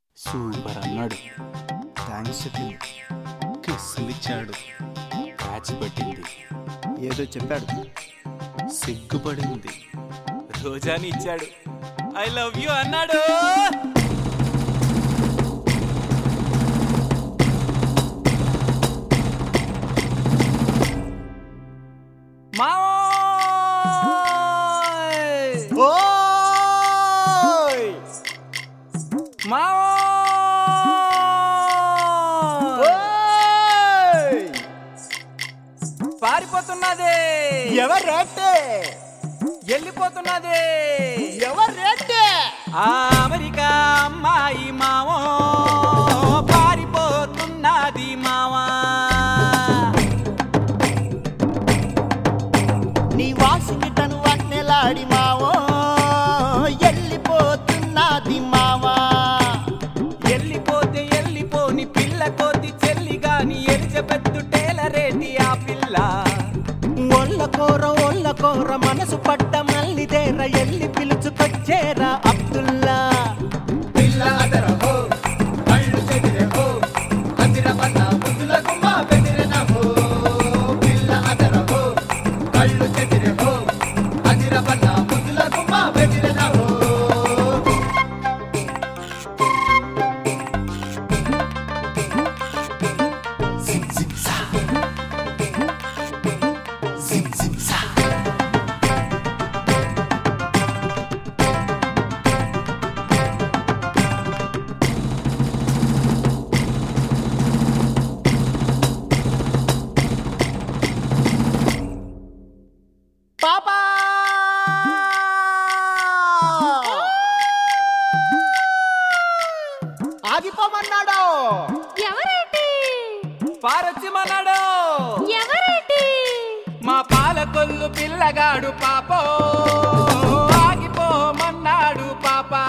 Super అన్నాడు thanks చెప్పింది కిస్సులిచ్చాడు catch పట్టింది ఏదో చెప్పాడు సిగ్గుపడింది రోజాని ఇచ్చాడు ఐ లవ్ యూ అన్నాడు మావోయ్! ఓయ్ మావోయ్! ఓయ్ పారిపోతున్నది ఎవరంటే వెళ్ళిపోతున్నది ఎవరంటే ఆ అమెరికా అమ్మాయి మావో పారిపోతున్నది మావా నీ వాషింగ్టన్ వన్నెలాడి మావో ఎల్లిపోతున్నది మావా వెళ్ళిపోతే వెళ్ళిపోని పిల్ల కోతి చెల్లి గాని ఎలిజబెత్తు టేలరేటి ఆ పిల్ల ఒళ్ళ కోర ఒళ్ళ కోర మనసు పడ్డ మల్లిదేర ఎల్లి పిలుచుకొచ్చేరా అబ్దుల్లా పాపా ఆగిపోమన్నాడు ఎవరేంటి పారొచ్చిమన్నాడు ఎవరేంటి మా పాలకొల్లు పిల్లగాడు పాపో ఆగిపోమన్నాడు పాపా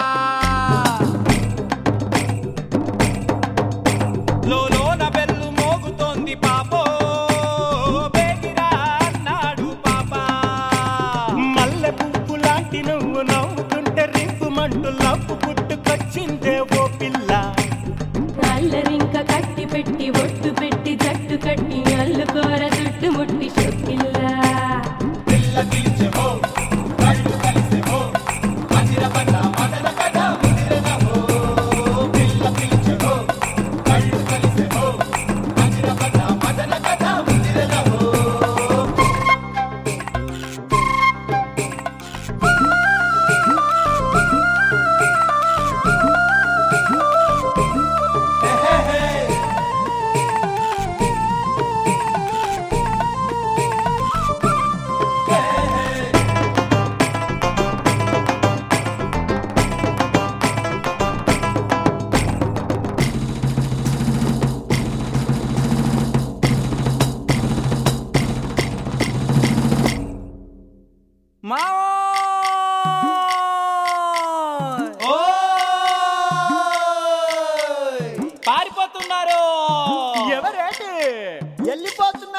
లోలోన బెల్లు మోగుతోంది పాపో బేగిరా అన్నాడు పాపా మల్లె పువ్వు లాంటి నువ్వు నవ్వుతుంటే రింపుమంటూ లవ్వు పుట్టుకొచ్చిందే ఓ పిల్ల అల్లరింక కట్టి పెట్టి ఒట్టు పెట్టి జట్టు కట్టి అల్లుకోర చుట్టుముట్టి షొక్కిల్లా మావోయ్! పారిపోతున్నారు ఎవరేంటి వెళ్ళిపోతున్నా